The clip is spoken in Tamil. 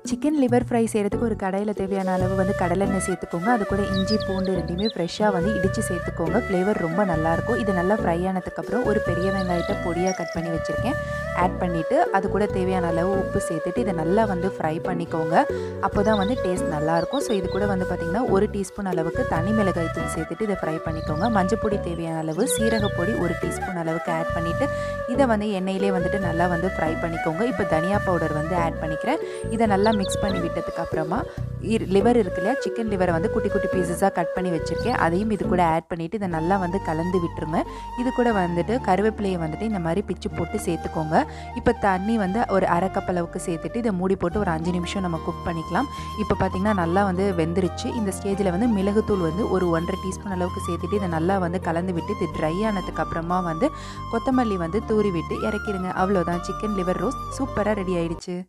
சிக்கன் லிவர் ஃப்ரை செய்கிறதுக்கு ஒரு கடையில் தேவையான அளவு வந்து கடலெண்ணெய் சேர்த்துக்கோங்க அது கூட இஞ்சி பூண்டு ரெண்டையுமே ஃப்ரெஷ்ஷாக வந்து இடித்து சேர்த்துக்கோங்க ஃப்ளேவர் ரொம்ப நல்லாயிருக்கும் இது நல்லா ஃப்ரை ஆனதுக்கப்புறம் ஒரு பெரிய வெங்காயத்தை பொடியாக கட் பண்ணி வச்சுருக்கேன் ஆட் பண்ணிவிட்டு அது கூட தேவையான அளவு உப்பு சேர்த்துட்டு இதை நல்லா வந்து ஃப்ரை பண்ணிக்கோங்க அப்போ தான் வந்து டேஸ்ட் நல்லாயிருக்கும் ஸோ இது கூட வந்து பார்த்திங்கன்னா ஒரு டீஸ்பூன் அளவுக்கு தனி மிளகாய் தூள் சேர்த்துட்டு இதை ஃப்ரை பண்ணிக்கோங்க மஞ்சப்பொடி தேவையான அளவு சீரகப்பொடி ஒரு டீஸ்பூன் அளவுக்கு ஆட் பண்ணிவிட்டு இதை வந்து எண்ணெயிலே வந்துட்டு நல்லா வந்து ஃப்ரை பண்ணிக்கோங்க இப்போ தனியா பவுடர் வந்து ஆட் பண்ணிக்கிறேன் இதை நல்லா மிக்ஸ் பண்ணி விட்டதுக்கு அப்புறமா லிவர் இருக்கு இல்லையா சிக்கன் லிவரை வந்து குட்டி குட்டி பீசஸாக கட் பண்ணி வச்சுருக்கேன் அதையும் இது கூட ஆட் பண்ணிவிட்டு இதை நல்லா வந்து கலந்து விட்டுருங்க இது கூட வந்துட்டு கருவேப்பிலையை வந்துட்டு இந்த மாதிரி பிச்சு போட்டு சேர்த்துக்கோங்க இப்போ தண்ணி வந்து ஒரு அரை கப் அளவுக்கு சேர்த்துட்டு இதை மூடி போட்டு ஒரு அஞ்சு நிமிஷம் நம்ம குக் பண்ணிக்கலாம் இப்போ பார்த்திங்கன்னா நல்லா வந்து வெந்துருச்சு இந்த ஸ்டேஜில் வந்து மிளகுத்தூள் வந்து ஒரு ஒன்றரை டீஸ்பூன் அளவுக்கு சேர்த்துட்டு இதை நல்லா வந்து கலந்து விட்டு இது ட்ரை ஆனதுக்கு அப்புறமா வந்து கொத்தமல்லி வந்து தூரி விட்டு இறக்கிடுங்க அவ்வளோதான் சிக்கன் லிவர் ரோஸ்ட் சூப்பராக ரெடி ஆயிடுச்சு